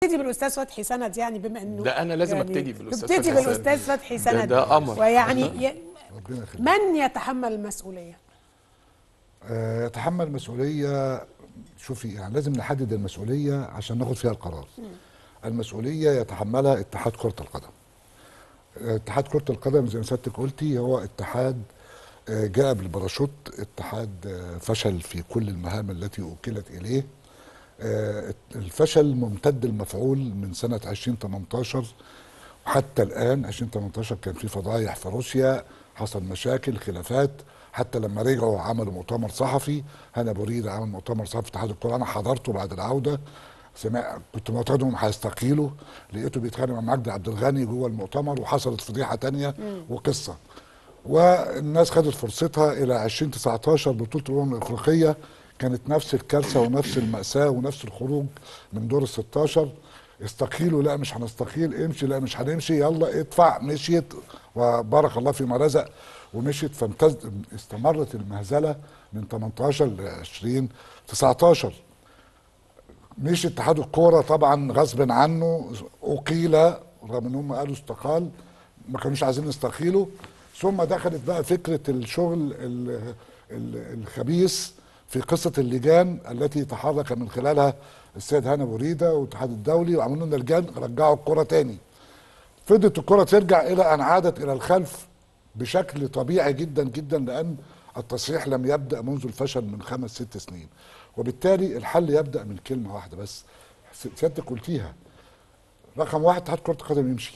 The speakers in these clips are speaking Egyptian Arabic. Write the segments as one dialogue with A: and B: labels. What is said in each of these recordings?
A: نبتدي بالاستاذ فتحي سند يعني بما انه
B: ده أنا لازم أبتدي بالأستاذ
A: نبتدي
B: فتحي سند.
A: بالاستاذ فتحي
B: ده-
A: سند
B: ده قمر.
A: ويعني ي...
C: ربنا يخليك
A: من يتحمل المسؤوليه
C: آه، يتحمل مسؤوليه شوفي يعني لازم نحدد المسؤوليه عشان ناخد فيها القرار المسؤوليه يتحملها اتحاد كره القدم آه، اتحاد كره القدم زي ما سيادتك قلتي هو اتحاد آه، جاء بالباراشوت اتحاد آه، فشل في كل المهام التي وكلت اليه آه، الفشل ممتد المفعول من سنه 2018 حتى الان 2018 كان في فضايح في روسيا حصل مشاكل خلافات حتى لما رجعوا عملوا مؤتمر صحفي هنا بريد عمل مؤتمر صحفي في اتحاد الكوره انا حضرته بعد العوده سمع كنت معتقد انهم هيستقيلوا لقيته بيتخانق مع مجدي عبد الغني جوه المؤتمر وحصلت فضيحه تانية وقصه والناس خدت فرصتها الى 2019 بطوله الامم الافريقيه كانت نفس الكارثه ونفس الماساه ونفس الخروج من دور ال 16 استقيلوا لا مش هنستقيل امشي لا مش هنمشي يلا ادفع مشيت وبارك الله فيما رزق ومشيت فامتز استمرت المهزله من 18 ل 20 19 مش اتحاد الكوره طبعا غصب عنه اقيل رغم ان هم قالوا استقال ما كانوش عايزين يستقيلوا ثم دخلت بقى فكره الشغل ال- ال- الخبيث في قصه اللجان التي تحرك من خلالها السيد هاني بريده والاتحاد الدولي وعملوا لنا لجان رجعوا الكوره تاني فضلت الكره ترجع الى ان عادت الى الخلف بشكل طبيعي جدا جدا لان التصحيح لم يبدا منذ الفشل من خمس ست سنين وبالتالي الحل يبدا من كلمه واحده بس س- سيادتك قلتيها رقم واحد اتحاد كره القدم يمشي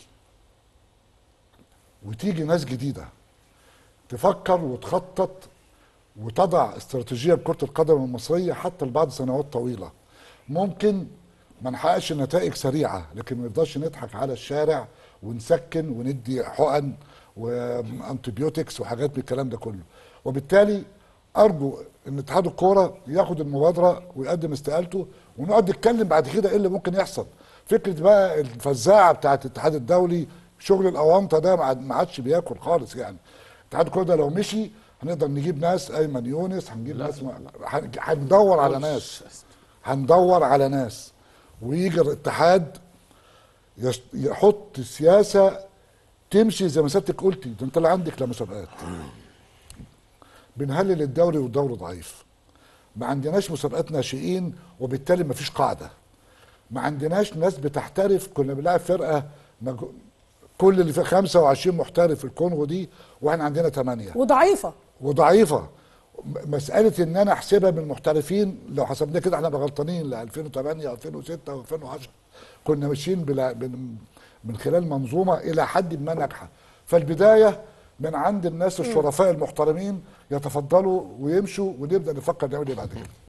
C: وتيجي ناس جديده تفكر وتخطط وتضع استراتيجيه لكره القدم المصريه حتى لبعد سنوات طويله ممكن ما نحققش نتائج سريعه لكن ما نفضلش نضحك على الشارع ونسكن وندي حقن وانتبيوتكس وحاجات من الكلام ده كله وبالتالي ارجو ان اتحاد الكوره ياخد المبادره ويقدم استقالته ونقعد نتكلم بعد كده ايه اللي ممكن يحصل فكره بقى الفزاعه بتاعت الاتحاد الدولي شغل الاونطه ده ما عاد- ما عادش بياكل خالص يعني اتحاد الكوره ده لو مشي هنقدر نجيب ناس ايمن يونس هنجيب ناس ما- هن- هندور على ناس هندور على ناس ويجي الاتحاد يش- يحط سياسه تمشي زي ما سيادتك قلتي ده انت اللي عندك لا مسابقات بنهلل الدوري والدوري ضعيف ما عندناش مسابقات ناشئين وبالتالي ما فيش قاعده ما عندناش ناس بتحترف كنا بنلعب فرقه مج- كل اللي في 25 محترف في الكونغو دي واحنا عندنا 8
A: وضعيفه
C: وضعيفه م- مساله ان انا احسبها من المحترفين لو حسبناها كده احنا غلطانين ل 2008 2006 و2010 كنا ماشيين بلا من, من خلال منظومه الى حد ما ناجحه فالبدايه من عند الناس الشرفاء المحترمين يتفضلوا ويمشوا ونبدا نفكر نعمل ايه بعد كده